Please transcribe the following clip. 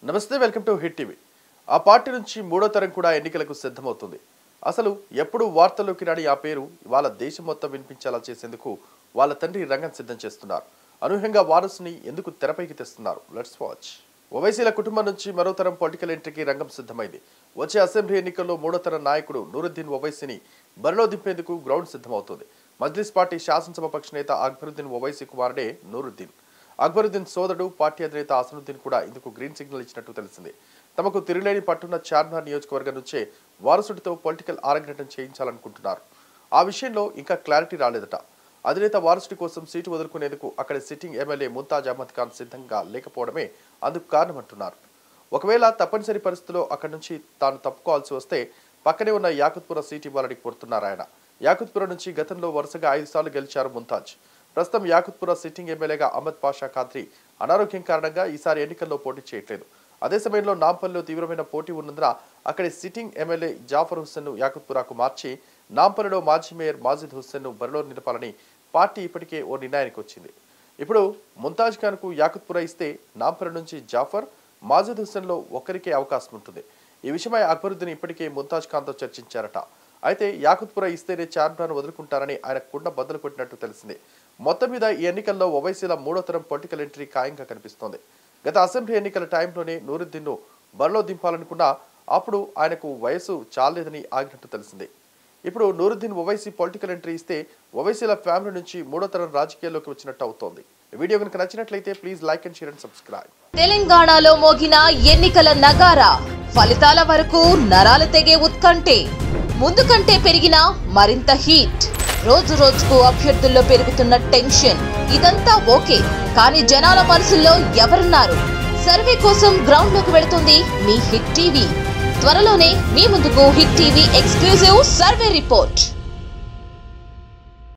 నమస్తే welcome to hit TV ఆ party నుంచి మూడో తరం కూడా ఎన్నికలకు సిద్ధమవుతుంది అసలు ఎప్పుడు వార్తల్లోకి రాని ఆ పేరు వాళ్ళ దేశం మొత్తం వినిపించేలా చేసేందుకు వాళ్ళ తండ్రి రంగం సిద్ధం చేస్తున్నారు అనూహ్యంగా వారసుని ఎందుకు తెరపైకి తెస్తున్నారు లెట్స్ వాచ్ ఓవైసీల కుటుంబం నుంచి మరో తరం పొలిటికల్ ఎంట్రీకి రంగం సిద్ధమైంది వచ్చే అసెంబ్లీ ఎన్నికల్లో మూడో తరం నాయకుడు నూరుద్దీన్ ఓవైసీని బరిలో దింపేందుకు గ్రౌండ్ సిద్ధమవుతుంది మజ్లిస్ పార్టీ శాసనసభ పక్ష నేత అక్బరుద్దీన్ ఓవైసీ కుమారుడే నూరుద్దీన్ అక్బరుద్దీన్ సోదరుడు పార్టీ అధినేత అసనుద్దీన్ కూడా ఇందుకు గ్రీన్ సిగ్నల్ ఇచ్చినట్టు తెలిసింది తమకు తిరుగులేని పట్టున్న చార్మినార్ నియోజకవర్గం నుంచే వారసుడితో పొలిటికల్ ఆరంగేటం చేయించాలనుకుంటున్నారు ఆ విషయంలో ఇంకా క్లారిటీ రాలేదట అధినేత వారసుడి కోసం సీటు వదులుకునేందుకు అక్కడి సిట్టింగ్ ఎమ్మెల్యే ముంతాజ్ అహ్మద్ ఖాన్ సిద్ధంగా లేకపోవడమే అందుకు కారణమంటున్నారు ఒకవేళ తప్పనిసరి పరిస్థితుల్లో అక్కడి నుంచి తాను తప్పుకోవాల్సి వస్తే పక్కనే ఉన్న యాకుత్పుర సీట్ ఇవ్వాలని కోరుతున్నారు ఆయన యాకుత్పుర నుంచి గతంలో వరుసగా ఐదు సార్లు గెలిచారు ముంతాజ్ ప్రస్తుతం యాకుత్పుర సిట్టింగ్ ఎమ్మెల్యేగా అహ్మద్ పాషా ఖాద్రి అనారోగ్యం కారణంగా ఈసారి ఎన్నికల్లో పోటీ చేయట్లేదు అదే సమయంలో నాంపల్లిలో తీవ్రమైన పోటీ ఉన్నందున అక్కడి సిట్టింగ్ ఎమ్మెల్యే జాఫర్ హుస్సేన్ను యాకుత్పురాకు మార్చి నాంపల్లిలో మాజీ మేయర్ మాజిద్ హుస్సేన్ను బరిలో నిలపాలని పార్టీ ఇప్పటికే ఓ నిర్ణయానికి వచ్చింది ఇప్పుడు ముంతాజ్ ఖాన్కు యాకుత్పుర ఇస్తే నాంపల్లి నుంచి జాఫర్ మాజిద్ హుస్సేన్లో ఒక్కరికే అవకాశం ఉంటుంది ఈ విషయమై అక్బరుద్దీన్ ఇప్పటికే ముంతాజ్ ఖాన్తో చర్చించారట అయితే యాకుత్పుర ఇస్తేనే చార్మినార్ వదులుకుంటారని ఆయన కుండ బద్దలు కొట్టినట్టు తెలిసింది మొత్తం మీద ఈ ఎన్నికల్లో ఓవైసీల మూడో తరం పొలిటికల్ ఎంట్రీ ఖాయంగా కనిపిస్తోంది గత అసెంబ్లీ ఎన్నికల టైంలోనే నూరుద్దీన్ను బరిలో దింపాలనుకున్నా అప్పుడు ఆయనకు వయసు చాలేదని ఆగినట్టు తెలిసింది ఇప్పుడు నూరుద్దీన్ ఓవైసీ పొలిటికల్ ఎంట్రీ ఇస్తే ఓవైసీల ఫ్యామిలీ నుంచి మూడో తరం రాజకీయాల్లోకి వచ్చినట్టు అవుతోంది ఈ వీడియో కనుక నచ్చినట్లయితే please like and share and subscribe తెలంగాణలో మోగిన ఎన్నికల నగారా ఫలితాల వరకు నరాలు తెగే ఉత్కంఠే ముందు కంటే పెరిగిన మరింత హీట్ రోజు రోజుకు అభ్యర్థుల్లో పెరుగుతున్న టెన్షన్ ఇదంతా ఓకే కానీ జనాల మనసుల్లో ఎవరున్నారు సర్వే కోసం గ్రౌండ్ లోకి వెళుతుంది మీ హిట్ టీవీ త్వరలోనే మీ ముందుకు hit TV exclusive survey report